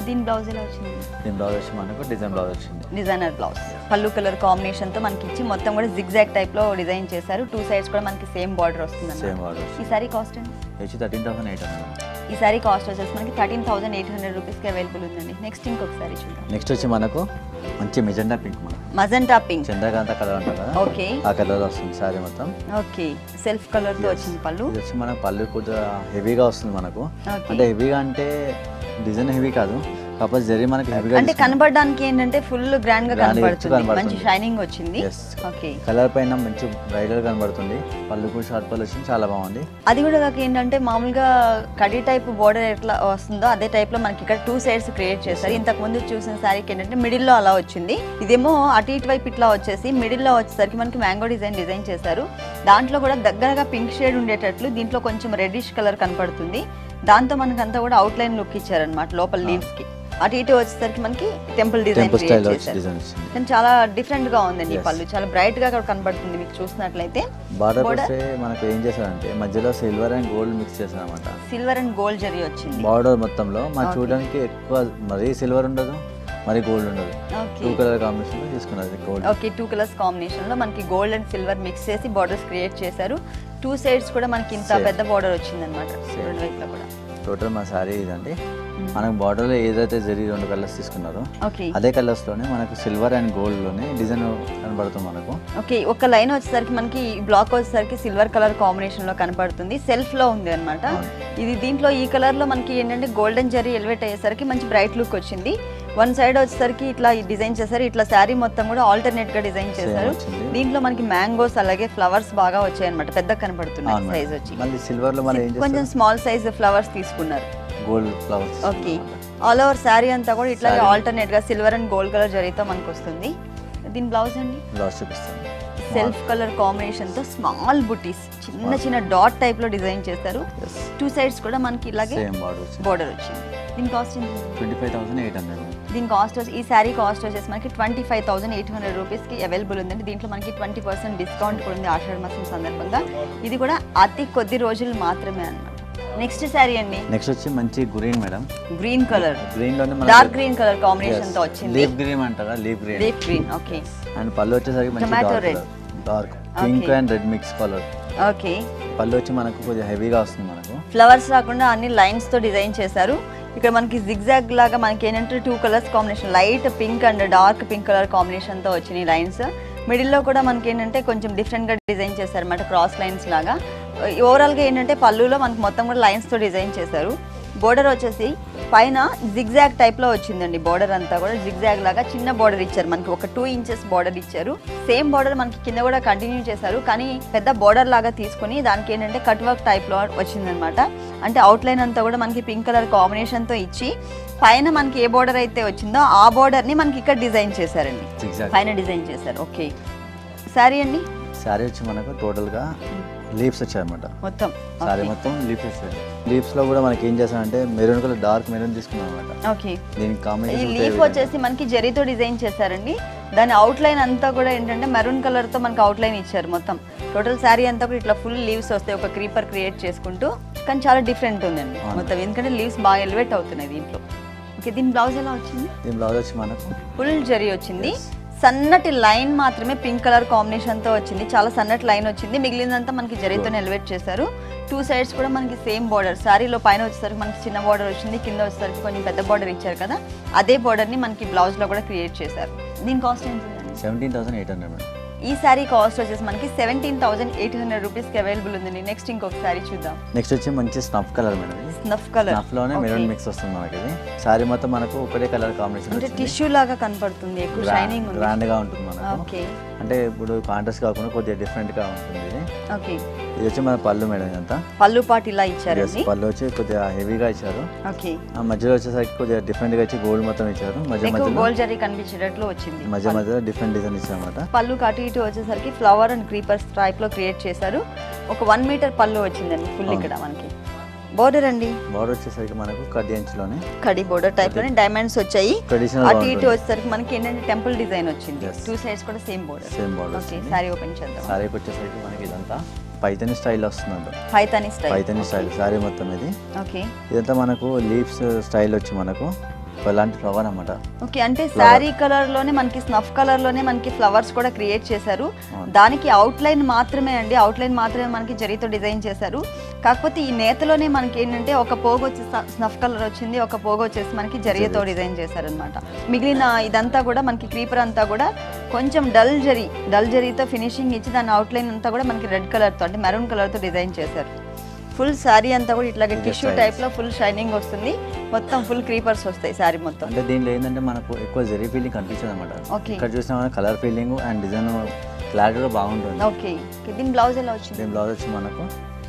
దీని బ్లౌజ్ ఎలా వచ్చింది దీని బ్లౌజ్ వచ్చి మనకు డిజైన్ బ్లౌజ్ వచ్చింది డిజైనర్ బ్లౌజ్ పళ్ళు కలర్ కాంబినేషన్ తో మనకి ఇచ్చి మొత్తం కూడా జిగ్జాగ్ టైప్ లో డిజైన్ చేశారు టూ సైడ్స్ కూడా మనకి సేమ్ బార్డర్ వస్తుంది సేమ్ బార్డర్ ఈ సారీ కాస్ట్ అండి ఇది వచ్చి థర్టీన్ థౌసండ్ ఎయిట్ హండ్రెడ్ ఈ సారీ కాస్ట్ వచ్చేసి మనకి థర్టీన్ థౌసండ్ ఎయిట్ హండ్రెడ్ రూపీస్కి అవైలబుల్ ఉందండి నెక్స్ట్ ఇంకొకసారి చూద్దాం నెక్స్ట్ వచ్చి మనకు మంచి మెజెండా పింక్ మనకు మజంటా పింక్ చంద్రకాంత కలర్ అంటాం కదా ఓకే ఆ కలర్ వస్తుంది సారీ మొత్తం ఓకే సెల్ఫ్ కలర్ తో వచ్చింది పళ్ళు ఇది వచ్చి మనకు పళ్ళు కొద్దిగా హెవీగా వస్తుంది మనకు ఓకే అంటే హెవీగా అంటే డిజైన్ హెవీ కాదు కాకపోతే జరీ మనకి హెవీగా అంటే కనబడడానికి ఏంటంటే ఫుల్ గ్రాండ్ గా Grand కనబడుతుంది కనబడుతుంది. మంచి షైనింగ్ వచ్చింది Yes. ఓకే కలర్ పైన మంచి బ్రైడల్ కనబడుతుంది పళ్ళు కూడా షార్ట్ పళ్ళు వచ్చింది చాలా బాగుంది అది కూడా కాక ఏంటంటే మామూలుగా కడి టైప్ బోర్డర్ ఎట్లా వస్తుందో అదే టైప్ లో మనకి ఇక్కడ టూ సైడ్స్ క్రియేట్ చేశారు ఇంతకు ముందు చూసిన శారీకి ఏంటంటే మిడిల్ లో అలా వచ్చింది ఇదేమో అటు ఇటు వైపు ఇట్లా వచ్చేసి మిడిల్ లో వచ్చేసరికి మనకి మ్యాంగో డిజైన్ డిజైన్ చేశారు దాంట్లో కూడా దగ్గరగా పింక్ షేడ్ ఉండేటట్లు దీంట్లో కొంచెం రెడ్డిష్ కలర్ కనపడుతుంది దాంతో మనకి అంతా కూడా అవుట్ లైన్ లుక్ ఇచ్చారనమాట లోపల లీవ్స్ కి అటు ఇటు వచ్చేసరికి మనకి temple design temple create style వచ్చి చేశారు డిజైన్ వచ్చింది కానీ చాలా డిఫరెంట్ గా ఉందండి ఈ Yes. పళ్ళు చాలా బ్రైట్ గా అక్కడ కనబడుతుంది మీకు చూసినట్లయితే బార్డర్ Border- వస్తే మనకు ఏం చేశారంటే మధ్యలో సిల్వర్ అండ్ గోల్డ్ మిక్స్ చేశారు అనమాట సిల్వర్ అండ్ గోల్డ్ జరీ వచ్చింది బార్డర్ మొత్తంలో మన Okay. చూడడానికి ఎక్కువ మరీ సిల్వర్ ఉండదు మరి గోల్డ్ ఉండదు ఓకే టూ కలర్ కాంబినేషన్ తీసుకున్నది gold okay two colours combination లో మనకి గోల్డ్ అండ్ సిల్వర్ మిక్స్ చేసి బార్డర్స్ క్రియేట్ చేశారు టూ సైడ్స్ కూడా మనకి ఇంత Same. పెద్ద బార్డర్ వచ్చింది అనమాట Same. రెండు వైపులా కూడా టోటల్ మా సారీ ఇదండి మనకు బార్డర్లో ఏదైతే జరీ రెండు కలర్స్ తీసుకున్నారో ఓకే అదే కలర్స్ లోనే మనకు సిల్వర్ అండ్ గోల్డ్ లోనే డిజైన్ కనబడుతుంది మనకు ఓకే ఒక లైన్ వచ్చేసరికి మనకి బ్లాక్ వచ్చేసరికి సిల్వర్ కలర్ కాంబినేషన్ లో కనపడుతుంది సెల్ఫ్ లో ఉంది అనమాట అవును. ఇది దీంట్లో ఈ కలర్ లో మనకి ఏంటంటే గోల్డెన్ జరీ ఎలివేట్ అయ్యేసరికి మంచి బ్రైట్ లుక్ వచ్చింది వన్ సైడ్ వచ్చేసరికి ఇట్లా డిజైన్ చేశారు ఇట్లా శారీ మొత్తం కూడా ఆల్టర్నేట్ గా డిజైన్ చేశారు వచ్చింది. దీంట్లో మనకి మ్యాంగోస్ అలాగే ఫ్లవర్స్ బాగా వచ్చాయి అనమాట పెద్ద కనపడుతున్నాయి అవును సైజ్ మేడం. వచ్చి మళ్ళీ సిల్వర్ లో మనం ఏం కొంచెం చేస్తాం స్మాల్ సైజ్ ఫ్లవర్స్ తీసుకున్నారు gold flowers okay all over sari అంతా కూడా ఇట్లా Saree. ఆల్టర్నేట్ గా సిల్వర్ అండ్ గోల్డ్ కలర్ జరీతో మనకు వస్తుంది దీని బ్లౌజ్ అండి బ్లౌజ్ చూపిస్తాను సెల్ఫ్ కలర్ కాంబినేషన్ తో స్మాల్ బుటీస్ చిన్న చిన్న డాట్ టైప్ లో డిజైన్ చేస్తారు టూ సైడ్స్ కూడా మనకి ఇలాగే సేమ్ బార్డర్ వచ్చింది బోర్డర్ వచ్చింది దీని కాస్ట్ ఎంత twenty five thousand eight hundred దీని కాస్ట్ వచ్చి- ఈ శారీ కాస్ట్ వచ్చేసి మనకి twenty five thousand eight hundred రూపీస్కి అవైలబుల్ ఉందండి దీంట్లో మనకి ట్వంటీ పర్సెంట్ డిస్కౌంట్ కూడా ఉంది ఆషాఢ మాసం సందర్భంగా ఇది కూడా అతి కొద్ది రోజులు మాత్రమే అన్నమాట నెక్స్ట్ శారీ అండి నెక్స్ట్ వచ్చి మంచి green madam green colour green లోనే డార్క్ గ్రీన్ కలర్ కాంబినేషన్ తో వచ్చింది లీఫ్ గ్రీన్ అంటారా leaf green deep green okay and పళ్ళు వచ్చేసరికి మంచి Tomato dark red. Dark pink Okay. And red mix colour okay పళ్ళు వచ్చి మనకు కొద్దిగా హెవీగా వస్తుంది మనకు ఫ్లవర్స్ రాకుండా అన్ని లైన్స్ తో డిజైన్ చేశారు ఇక్కడ మనకి జిగ్జాగ్ లాగా మనకి ఏంటంటే two colours combination light pink and dark pink colour combination తో వచ్చినాయి లైన్స్ మిడిల్లో కూడా మనకి ఏంటంటే కొంచెం డిఫరెంట్ గా డిజైన్ చేశారు అనమాట క్రాస్ లైన్స్ లాగా ఓవరాల్ గా ఏంటంటే పళ్ళులో మనకి మొత్తం కూడా లైన్స్ తో డిజైన్ చేశారు బోర్డర్ వచ్చేసి పైన జిగ్జాగ్ టైప్ లో వచ్చిందండి బోర్డర్ అంతా కూడా జిగ్జాగ్ లాగా చిన్న బోర్డర్ ఇచ్చారు మనకి ఒక టూ ఇంచెస్ బోర్డర్ ఇచ్చారు సేమ్ బోర్డర్ మనకి కింద కూడా కంటిన్యూ చేశారు కానీ పెద్ద బోర్డర్ లాగా తీసుకుని దానికి ఏంటంటే కట్ వర్క్ టైప్ లో వచ్చిందనమాట అంటే అవుట్ లైన్ అంతా కూడా మనకి పింక్ కలర్ కాంబినేషన్ తో ఇచ్చి పైన మనకి ఏ బోర్డర్ అయితే వచ్చిందో ఆ బోర్డర్ ని మనకి ఇక్కడ డిజైన్ చేశారండి సిక్స్ పైన డిజైన్ చేశారు ఓకే సారీ అండి శారీ వచ్చి మనకు టోటల్ గా లీవ్స్ వచ్చాయన్నమాట మొత్తం శారీ మొత్తం లీవ్స్ వచ్చాయి లీవ్స్ లో కూడా మనకి ఏం చేస్తామంటే మెరూన్ కలర్ డార్క్ మెరూన్ తీసుకున్నాం అనమాట ఓకే దీనికి ఈ కాంబినేషన్ లీఫ్ వచ్చేసి మనకి జరీతో డిజైన్ చేశారండి దాని అవుట్ లైన్ అంతా కూడా ఏంటంటే మెరూన్ కలర్ తో మనకి అవుట్ లైన్ ఇచ్చారు మొత్తం టోటల్ శారీ అంతా కూడా ఇట్లా ఫుల్ లీవ్స్ వస్తాయి ఒక క్రీపర్ క్రియేట్ చేసుకుంటూ కానీ చాలా డిఫరెంట్ ఉందండి అవును. మొత్తం ఎందుకంటే లీవ్స్ బాగా ఎలివేట్ అవుతున్నాయి దీంట్లో ఓకే దీని బ్లౌజ్ ఎలా వచ్చింది దీని బ్లౌజ్ వచ్చి మనకు ఫుల్ జరీ వచ్చింది సన్నటి లైన్ మాత్రమే పింక్ కలర్ కాంబినేషన్ తో వచ్చింది చాలా సన్నటి లైన్ వచ్చింది మిగిలినంతా మనకి జరీతో ఎలివేట్ చేశారు టూ సైడ్స్ కూడా మనకి సేమ్ బార్డర్ సారీలో పైన వచ్చేసరికి మనకి చిన్న బార్డర్ వచ్చింది కింద వచ్చేసరికి కొంచెం పెద్ద బార్డర్ ఇచ్చారు కదా అదే బార్డర్ ని మనకి బ్లౌజ్ లో కూడా క్రియేట్ చేశారు దీని కాస్ట్ ఎంత ఉందండి seventeen thousand eight hundred madam ఈ శారీ కాస్ట్ వచ్చేసి మనకి సెవెంటీన్ థౌసండ్ ఎయిట్ హండ్రెడ్ రూపీస్కి అవైలబుల్ ఉందండి నెక్స్ట్ ఇంకొక శారీ చూద్దాం నెక్స్ట్ వచ్చి మంచి స్నఫ్ కలర్ మేడం ఇది స్నఫ్ కలర్ స్నఫ్ లోనే మెరూన్ మిక్స్ వస్తుంది మనకి ఇది శారీ మొత్తం మనకు ఒకటే కలర్ కాంబినేషన్ అంటే వచ్చింది టిష్యూ లాగా కనపడుతుంది ఎక్కువ షైనింగ్ ఉంది గ్రాండ్ గా ఉంటుంది మనకు ఓకే అంటే ఇప్పుడు కాంట్రాస్ట్ కాకుండా కొద్దిగా డిఫరెంట్ గా ఉంటుంది ఇది ఓకే ఇది వచ్చి మన పళ్ళు మేడం ఇదంతా పళ్ళు పాటు ఇలా Yes, ఇచ్చారండి పళ్ళు వచ్చి కొద్దిగా హెవీగా ఇచ్చారు ఓకే ఆ మధ్యలో వచ్చేసరికి కొద్దిగా డిఫరెంట్ గా ఇచ్చి గోల్డ్ మొత్తం ఇచ్చారు మధ్య ఎక్కువ మధ్యలో గోల్డ్ జరీ కనిపించేటట్లు వచ్చింది మధ్య మధ్యలో డిఫరెంట్ డిజైన్ ఇచ్చారు అనమాట పళ్ళు అటు ఇటు వచ్చేసరికి ఫ్లవర్ అండ్ క్రీపర్స్ టైప్ లో క్రియేట్ చేశారు ఒక వన్ మీటర్ పళ్ళు వచ్చిందండి ఫుల్ అవును. ఇక్కడ మనకి బోర్డర్ అండి బార్డర్ వచ్చేసరికి మనకు కడ్డీ ఇంచులోనే కడి బోర్డర్ టైప్ లోనే డైమండ్స్ వచ్చాయి ట్రెడిషనల్ అటు ఇటు వచ్చేసరికి మనకి ఏంటంటే టెంపుల్ డిజైన్ వచ్చింది Yes. టూ సైడ్స్ కూడా same border same border okay sari open చేద్దాం సారీకి వచ్చేసరికి మనకి ఇదంతా పైతని స్టైల్ వస్తుందంట పైతాని స్టైల్ పైతని స్టైల్ సారీ మొత్తం ఇది ఓకే ఇదంతా మనకు లీవ్స్ స్టైల్ వచ్చి మనకు ఇలాంటి ఫ్లవర్ అన్నమాట ఓకే అంటే శారీ కలర్ లోనే మనకి స్నఫ్ కలర్ లోనే మనకి ఫ్లవర్స్ కూడా క్రియేట్ చేశారు అవును. దానికి అవుట్ లైన్ మాత్రమే అండి అవుట్ లైన్ మాత్రమే మనకి జరీతో డిజైన్ చేశారు కాకపోతే ఈ నేతలోనే మనకి ఏంటంటే ఒక పోగు వచ్చి స్నఫ్ కలర్ వచ్చింది ఒక పోగు వచ్చేసి మనకి జరీతో డిజైన్ చేశారనమాట మిగిలిన ఇదంతా కూడా మనకి క్రీపర్ అంతా కూడా కొంచెం డల్ జరీ డల్ జరీతో ఫినిషింగ్ ఇచ్చి దాని అవుట్ లైన్ అంతా కూడా మనకి రెడ్ కలర్తో అంటే మెరూన్ కలర్తో డిజైన్ చేశారు ఫుల్ శారీ అంతా కూడా ఇట్లాగే ఇదే టిష్యూ styles. టైప్ లో ఫుల్ షైనింగ్ వస్తుంది మొత్తం ఫుల్ క్రీపర్స్ వస్తాయి శారీ మొత్తం అంటే దీనిలో ఏంటంటే మనకు ఎక్కువ జరీ ఫీలింగ్ కనిపించదు అనమాట Okay. ఇక్కడ చూసినా మన colour feeling and design clarity కూడా బాగుంటుంది ఓకే దీని బ్లౌజ్ ఎలా వచ్చింది దీని బ్లౌజ్ వచ్చి మనకు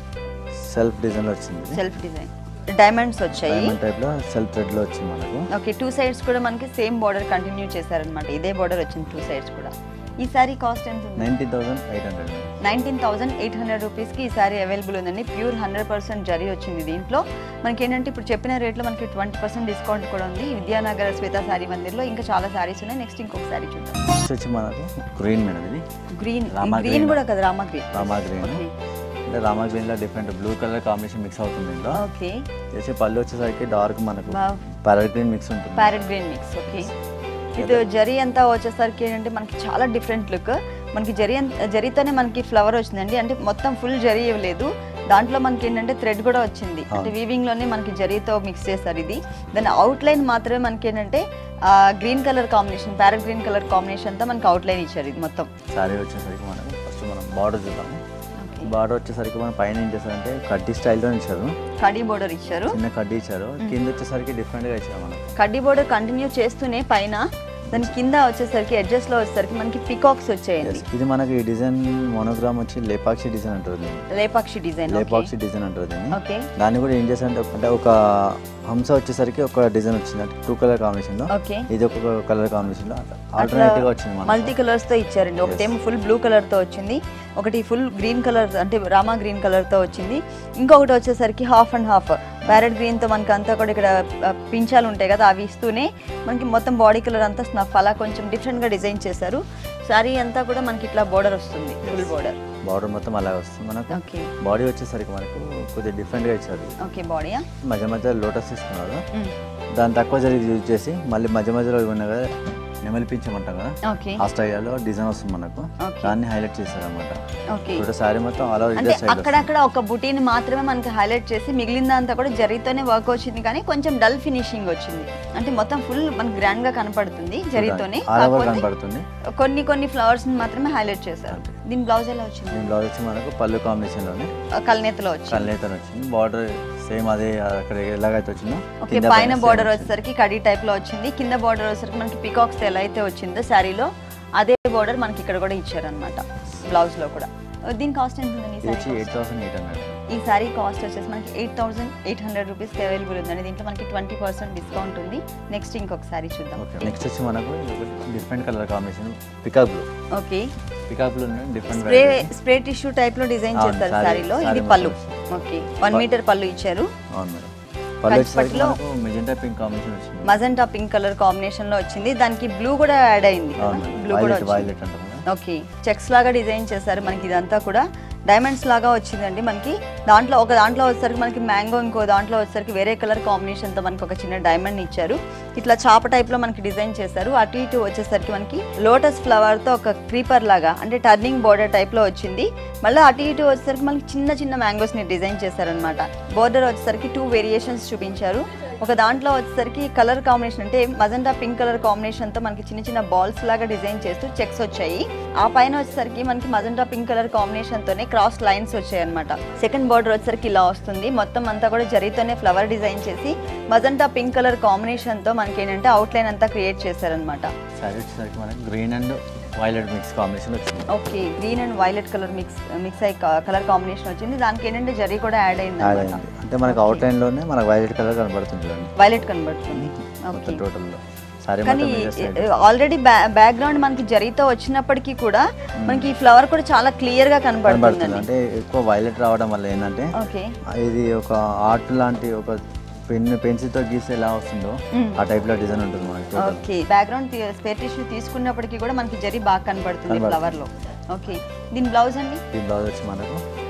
సెల్ఫ్ డిజైన్లో వచ్చింది సెల్ఫ్ డిజైన్ డైమండ్స్ వచ్చాయి డైమండ్ టైప్లో సెల్ఫ్ థ్రెడ్లో వచ్చింది మనకు ఓకే టూ సైడ్స్ కూడా మనకి సేమ్ బార్డర్ కంటిన్యూ చేశారనమాట ఇదే బార్డర్ వచ్చింది టూ సైడ్స్ కూడా ఈ సారీ కాస్ట్ ఎంత ఉంది ninety thousand eight hundred nineteen thousand eight hundred రూపీస్కి ఈ సారీ అవైలబుల్ ఉందండి ప్యూర్ హండ్రెడ్ పర్సెంట్ జరీ వచ్చింది దీంట్లో మనకి ఏంటంటే ఇప్పుడు చెప్పిన రేట్లో మనకి ట్వంటీ పర్సెంట్ డిస్కౌంట్ కూడా ఉంది విద్యానగర్ శ్వేత సారీ మందిర్లో ఇంకా చాలా సారీస్ ఉన్నాయి నెక్స్ట్ ఇంకొక సారీ చూద్దాం నెక్స్ట్ వచ్చి మనకు గ్రీన్ మేడం ఇది గ్రీన్ రామా గ్రీన్ green. కూడా కదా Rama green Rama green okay అంటే రామా గ్రీన్లో different blue colour combination mix అవుతుంది ఇందులో ఓకే చేసి పళ్ళు వచ్చేసరికి డార్క్ మనకు వావ్. ప్యారెట్ గ్రీన్ మిక్స్ ఉంటుంది ప్యారెట్ గ్రీన్ మిక్స్ ఓకే ఇది జరీ అంతా వచ్చేసరికి ఏంటంటే మనకి చాలా డిఫరెంట్ లుక్ మనకి జరీ అంత- జరీతోనే మనకి ఫ్లవర్ వచ్చిందండి అంటే మొత్తం ఫుల్ జరీ లేదు దాంట్లో మనకి ఏంటంటే థ్రెడ్ కూడా వచ్చింది అంటే వీవింగ్ లోనే మనకి జరీతో మిక్స్ చేస్తారు ఇది దాని అవుట్ లైన్ మాత్రమే మనకి ఏంటంటే green colour combination parrot green colour combination తో మనకి అవుట్ లైన్ ఇచ్చారు ఇది మొత్తం సారీ వచ్చేసరికి మనకు ఫస్ట్ మనం బార్డర్ చూద్దాము Okay. బార్డర్ వచ్చేసరికి మనం పైన ఏం చేస్తారంటే కడ్డీ స్టైల్తో ఇచ్చారు కడీ బోర్డర్ ఇచ్చారు చిన్న కడ్డీ ఇచ్చారు కింద వచ్చేసరికి డిఫరెంట్గా ఇచ్చారు మనం కడ్డీ బోర్డర్ కంటిన్యూ చేస్తూనే పైన దాని కింద వచ్చేసరికి ఎడ్జెస్ లో వచ్చేసరికి మనకి పికాక్స్ వచ్చాయండి Yes. ఇది మనకి ఈ డిజైన్ మోనోగ్రామ్ వచ్చి లేపాక్షి డిజైన్ అంటారు దీన్ని లేపాక్షి డిజైన్ లేపాక్షి డిజైన్ అంటారు దీన్ని ఓకే దాన్ని కూడా ఏం చేశారంటే అంటే ఒక హంస వచ్చేసరికి ఒక డిజైన్ వచ్చింది అంటే టూ కలర్ కాంబినేషన్ లో ఓకే ఇది ఒక కలర్ కాంబినేషన్ లో ఆల్టర్నేటివ్ గా వచ్చింది మనకి మల్టీ కలర్స్ తో ఇచ్చారండి ఒకటేమో ఫుల్ బ్లూ కలర్ తో వచ్చింది ఒకటి ఫుల్ గ్రీన్ కలర్ అంటే రామా గ్రీన్ కలర్ తో వచ్చింది ఇంకొకటి వచ్చేసరికి half and half parrot green తో మనకి అంతా కూడా ఇక్కడ ఆ, పించాలు ఉంటాయి కదా అవి ఇస్తూనే మనకి మొత్తం బాడీ కలర్ అంతా స్నఫ్ అలా కొంచెం డిఫరెంట్ గా డిజైన్ చేశారు సారీ అంతా కూడా మనకి ఇట్లా బోర్డర్ వస్తుంది ఫుల్ బోర్డర్ బార్డర్ మొత్తం అలా వస్తుంది మనకు ఓకే బాడీ వచ్చేసరికి మనకు కొద్దిగా డిఫరెంట్ గా ఇచ్చారు ఓకే బాడీయా మధ్య మధ్య లోటస్ ఇస్తున్నారు దాని తక్కువ జరిగి యూజ్ చేసి మళ్ళీ మధ్య మధ్యలో ఇవి ఉన్నాయి కదా నెమలి పించమంటాం కదా ఓకే ఆ స్టైల్లో డిజైన్ వస్తుంది మనకు Okay. దాన్ని హైలైట్ చేశారు అనమాట ఓకే ఇప్పుడు సారీ మొత్తం ఆల్ ఓవర్ అంటే ఇదే స్టైల్ అక్కడక్కడ ఒక బుటీని మాత్రమే మనకి హైలైట్ చేసి మిగిలిందంతా కూడా జరీతోనే వర్క్ వచ్చింది కానీ కొంచెం డల్ ఫినిషింగ్ వచ్చింది అంటే మొత్తం ఫుల్ మనకి గ్రాండ్ గా కనపడుతుంది జరీతోనే ఆల్ ఓవర్ కాకపోతే కనపడుతుంది కొన్ని కొన్ని ఫ్లవర్స్ మాత్రమే హైలైట్ చేశారు దీని బ్లౌజ్ ఎలా వచ్చింది దీని బ్లౌజ్ వచ్చి మనకు పళ్ళు కాంబినేషన్ లోనే ఆ, కల్నేతలో వచ్చింది కళ్ళేతను వచ్చింది బార్డర్ సేమ్ అదే అక్కడ ఎలాగైతే వచ్చిందో ఓకే కింద పైన same బార్డర్ వచ్చింది. వచ్చేసరికి కడీ టైప్ లో వచ్చింది కింద బార్డర్ వచ్చేసరికి మనకి పికాక్స్ ఎలా అయితే వచ్చిందో శారీలో అదే బార్డర్ మనకి ఇక్కడ కూడా ఇచ్చారనమాట బ్లౌజ్ లో కూడా దీని కాస్ట్ ఎంత ఉందండి ఈ ఇది వచ్చి sari eight thousand eight hundred ఈ సారీ కాస్ట్ వచ్చేసి మనకి ఎయిట్ థౌసండ్ ఎయిట్ హండ్రెడ్ రూపీస్కి అవైలబుల్ ఉందండి దీంట్లో మనకి ట్వంటీ పర్సెంట్ డిస్కౌంట్ ఉంది నెక్స్ట్ ఇంకొక సారీ చూద్దాం ఓకే నెక్స్ట్ వచ్చి మనకు different colour combination peacock blue okay peacock blue different spray spray tissue type లో డిజైన్ అవును, చేస్తారు saree- సారీలో saree ఇది మొత్తం పళ్ళు ఓకే వన్ మీటర్ పళ్ళు ఇచ్చారు అవును మేడం పళ్ళు వచ్చేసరికి పట్టులో- మనకు మెజెంటా పింక్ కాంబినేషన్ వచ్చింది మజంటా పింక్ కలర్ కాంబినేషన్ లో వచ్చింది దానికి బ్లూ కూడా యాడ్ అయింది అవును బ్లూ కూడా వైలెట్ వచ్చింది వైలెట్ అంటాం కదా. ఓకే చెక్స్ లాగా డిజైన్ చేశారు మనకి ఇదంతా కూడా డైమండ్స్ లాగా వచ్చిందండి మనకి దాంట్లో ఒక దాంట్లో వచ్చేసరికి మనకి మ్యాంగో ఇంకో దాంట్లో వచ్చేసరికి వేరే కలర్ కాంబినేషన్తో మనకి ఒక చిన్న డైమండ్ ఇచ్చారు ఇట్లా చాప టైప్లో మనకి డిజైన్ చేశారు అటు ఇటు వచ్చేసరికి మనకి లోటస్ ఫ్లవర్తో ఒక క్రీపర్ లాగా అంటే టర్నింగ్ బోర్డర్ టైప్లో వచ్చింది మళ్ళీ అటు ఇటు వచ్చేసరికి మనకి చిన్న చిన్న మ్యాంగోస్ని డిజైన్ చేశారనమాట బోర్డర్ వచ్చేసరికి టూ వేరియేషన్స్ చూపించారు ఒక దాంట్లో వచ్చేసరికి కలర్ కాంబినేషన్ అంటే మజంటా పింక్ కలర్ కాంబినేషన్తో మనకి చిన్న చిన్న బాల్స్ లాగా డిజైన్ చేస్తూ చెక్స్ వచ్చాయి ఆ పైన వచ్చేసరికి మనకి మజంటా పింక్ కలర్ కాంబినేషన్తోనే క్రాస్ లైన్స్ వచ్చాయి అనమాట సెకండ్ బార్డర్ వచ్చేసరికి ఇలా వస్తుంది మొత్తం అంతా కూడా జరీతోనే ఫ్లవర్ డిజైన్ చేసి మజంటా పింక్ కలర్ కాంబినేషన్తో మనకి ఏంటంటే అవుట్లైన్ అంతా క్రియేట్ చేశారనమాట సారీ వచ్చేసరికి మనకు green and violet mix combination వచ్చింది okay green and violet colour mix mix అయ్యి కలర్ కాంబినేషన్ వచ్చింది దానికి ఏంటంటే జరీ కూడా యాడ్ అయింది యాడ్ అనమాట అయింది అంటే మనకు అవుట్ లైన్ లోనే మనకు వైలెట్ కలర్ కనబడుతుంది చూడండి వైలెట్ కనబడుతుంది ఓకే మొత్తం టోటల్ లో సారీ కానీ మొత్తం ఇదే side. ఆల్రెడీ బ్యాక్గ్రౌండ్ మనకి జరీతో వచ్చినప్పటికీ కూడా మనకి ఈ ఫ్లవర్ కూడా చాలా క్లియర్ గా కనబడుతుంది కనబడుతుందండి అంటే ఎక్కువ వైలెట్ రావడం వల్ల ఏంటంటే ఓకే ఇది ఒక ఆర్ట్ లాంటి ఒక పెన్ పెన్సిల్ తో గీస్తే ఎలా వస్తుందో మ్మ్. ఆ టైప్ లో డిజైన్ ఉంటుంది మనకి total okay background spare tissue తీసుకున్నప్పటికీ కూడా మనకి జరీ బాగా కనబడుతుంది కనబడుతుంది. ఫ్లవర్ లో ఓకే దీని బ్లౌజ్ అండి ఈ బ్లౌజ్ వచ్చి మనకు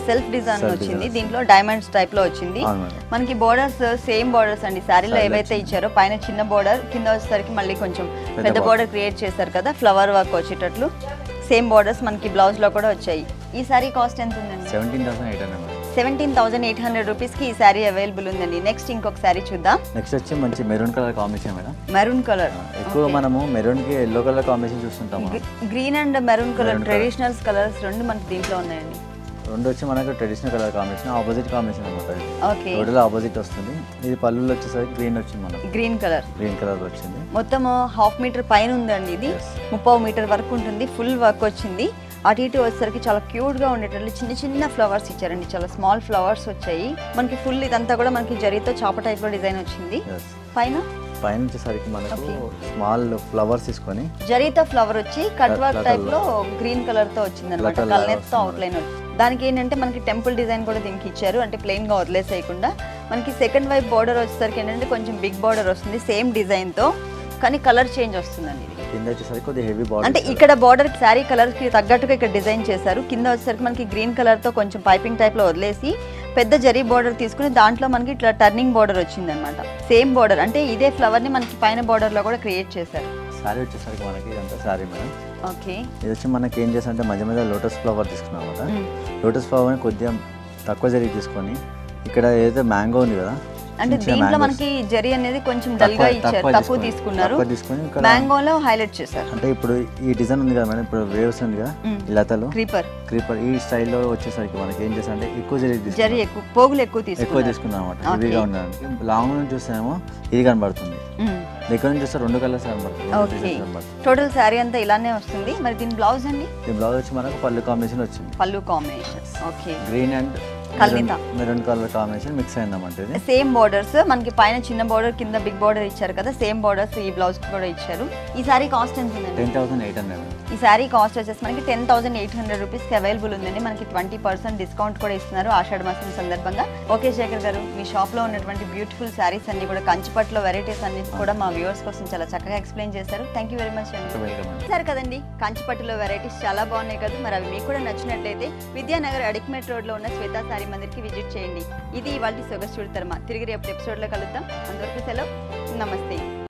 సెల్ఫ్ డిజైన్ Self వచ్చింది design. దీంట్లో డైమండ్స్ టైప్ లో వచ్చింది అవును మేడం మనకి బోర్డర్స్ సేమ్ బోర్డర్స్ అండి శారీలో Saree ఏవైతే ఇచ్చారో పైన చిన్న బోర్డర్ కింద వచ్చేసరికి మళ్ళీ కొంచెం పెద్ద పెద్ద border. బోర్డర్ క్రియేట్ చేశారు కదా ఫ్లవర్ వర్క్ వచ్చేటట్లు సేమ్ బోర్డర్స్ మనకి బ్లౌజ్ లో కూడా వచ్చాయి ఈ సారీ కాస్ట్ ఎంత ఉందండి seventeen thousand eight hundred madam seventeen thousand eight hundred rupees కి ఈ సారీ అవైలబుల్ ఉందండి నెక్స్ట్ ఇంకొక సారీ చూద్దాం నెక్స్ట్ వచ్చి మంచి maroon colour combination madam maroon colour ఎక్కువ మనము మెరూన్ కి ఎల్లో కలర్ కాంబినేషన్ చూస్తుంటాం మనం. Green and maroon colour Maroon colour. Traditionals colours రెండు మనకి దీంట్లో ఉన్నాయండి రెండు వచ్చి మనకు traditional colour combination opposite combination అనమాట ఇది ఓకే టోటల్ ఆపోజిట్ వస్తుంది ఇది పళ్ళులో వచ్చేసరికి గ్రీన్ వచ్చింది మనకు గ్రీన్ కలర్ గ్రీన్ కలర్ వచ్చింది మొత్తం హాఫ్ మీటర్ పైన ఉందండి ఇది Yes. ముప్పై మీటర్ వరకు ఉంటుంది ఫుల్ వర్క్ వచ్చింది అటు ఇటు వచ్చేసరికి చాలా క్యూట్ గా ఉండేటట్లు చిన్న చిన్న ఫ్లవర్స్ ఇచ్చారండి చాలా స్మాల్ ఫ్లవర్స్ వచ్చాయి మనకి ఫుల్ ఇదంతా కూడా మనకి జరీతో చాప టైప్ లో డిజైన్ వచ్చింది ఎస్ పైన పైన వచ్చేసరికి మనకు Okay. స్మాల్ ఫ్లవర్స్ తీసుకొని జరీతో ఫ్లవర్ వచ్చి కట్ వర్క్ Clutter టైప్ లో గ్రీన్ కలర్ తో వచ్చింది అనమాట Clutter కల్నెత్ లాగా తో వస్తుంది. అవుట్లైన్ దానికి ఏంటంటే మనకి టెంపుల్ డిజైన్ కూడా దీనికి ఇచ్చారు అంటే ప్లెయిన్ గా వదిలేసేయకుండా మనకి సెకండ్ వైపు బార్డర్ వచ్చేసరికి ఏంటంటే కొంచెం బిగ్ బార్డర్ వస్తుంది సేమ్ డిజైన్ తో కానీ కలర్ చేంజ్ వస్తుందండి ఇది కింద వచ్చేసరికి కొద్దిగా హెవీ అంటే బాడీ ఇక్కడ బార్డర్ శారీ కలర్ కి తగ్గట్టుగా ఇక్కడ డిజైన్ చేశారు కింద వచ్చేసరికి మనకి గ్రీన్ కలర్ తో కొంచెం పైపింగ్ టైప్ లో వదిలేసి పెద్ద జరీ బార్డర్ తీసుకుని దాంట్లో మనకి ఇట్లా టర్నింగ్ బార్డర్ వచ్చింది అనమాట సేమ్ బార్డర్ అంటే ఇదే ఫ్లవర్ ని మనకి పైన బార్డర్ లో కూడా క్రియేట్ చేశారు శారీ వచ్చేసరికి మనకి ఇదంతా శారీ మేడం ఓకే ఇది వచ్చి మనకి ఏం చేసా అంటే మధ్య మధ్య లోటస్ ఫ్లవర్ తీసుకున్నాం అనమాట లోటస్ ఫ్లవర్ని కొద్దిగా తక్కువ జరిగి తీసుకొని ఇక్కడ ఏదైతే మ్యాంగో ఉంది కదా అంటే చిన్న చిన్న దీంట్లో mangoes. మనకి జరీ అనేది కొంచెం డల్ గా తక్కువ- ఇచ్చారు తక్కువ తక్కువ తీసుకొని- తీసుకున్నారు తక్కువ తీసుకొని ఇక్కడ మ్యాంగోలో హైలైట్ చేశారు అంటే ఇప్పుడు ఈ డిజైన్ ఉంది కదా మేడం ఇప్పుడు వేవ్స్ ఉంది కదా మ్మ్. ఈ లతలు క్రీపర్ క్రీపర్ ఈ స్టైల్లో వచ్చేసరికి మనకి ఏం చేసా అంటే ఎక్కువ జరిగి జరీ తీసుకున్నాం ఎక్కువ పోగులు ఎక్కువ ఎక్కువ తీసుకున్నారు తీసుకున్నాం అనమాట Okay. హెవీగా ఉండడానికి లాంగ్ నుంచి చూస్తేనేమో ఇది కనబడుతుంది మ్మ్. దగ్గర నుంచి చూస్తే రెండు కలర్స్ కనబడుతుంది రెండు ఓకే designs కనబడుతుంది టోటల్ శారీ అంతా ఇలానే వస్తుంది మరి దీని బ్లౌజ్ అండి ఈ బ్లౌజ్ వచ్చి మనకు పళ్ళు కాంబినేషన్ వచ్చింది పళ్ళు కాంబినేషన్ ఓకే గ్రీన్ అండ్ కల్నేత. మెరూన్ కలర్ కాంబినేషన్ మిక్స్ అయిందన్నమాట ఇది సేమ్ బోర్డర్స్ మనకి పైన చిన్న బోర్డర్ కింద బిగ్ బోర్డర్ ఇచ్చారు కదా సేమ్ బోర్డర్స్ ఈ బ్లౌజ్ కూడా ఇచ్చారు ఈ సారీ కాస్ట్ ఎంత ఉందండి టెన్ థౌసండ్ ఎయిట్ హండ్రెడ్ ఈ శారీ కాస్ట్ వచ్చేసి మనకి టెన్ థౌసండ్ ఎయిట్ హండ్రెడ్ రూపీస్కి అవైలబుల్ ఉందండి మనకి ట్వంటీ పర్సెంట్ డిస్కౌంట్ కూడా ఇస్తున్నారు ఆషాఢ మాసం సందర్భంగా ఓకే శేఖర్ గారు మీ షాప్లో ఉన్నటువంటి బ్యూటిఫుల్ శారీస్ అన్ని కూడా కంచిపట్లో వెరైటీస్ అన్ని కూడా మా వ్యూవర్స్ కోసం చాలా చక్కగా ఎక్స్ప్లెయిన్ చేశారు థ్యాంక్ యూ వెరీ మచ్ అండి వెల్కమ్ అండి సరే కదండి కంచిపట్టులో వెరైటీస్ చాలా బాగున్నాయి కదా మరి అవి మీకు కూడా నచ్చినట్లయితే విద్యానగర్ అడిక్మెట్ రోడ్లో ఉన్న శ్వేతా సారీ మందిర్కి విజిట్ చేయండి ఇది ఇవాళ సొగస్టుడు తర్మ తిరిగి రేపు ఎపిసోడ్లో కలుద్దాం అందరికీ సెలవు నమస్తే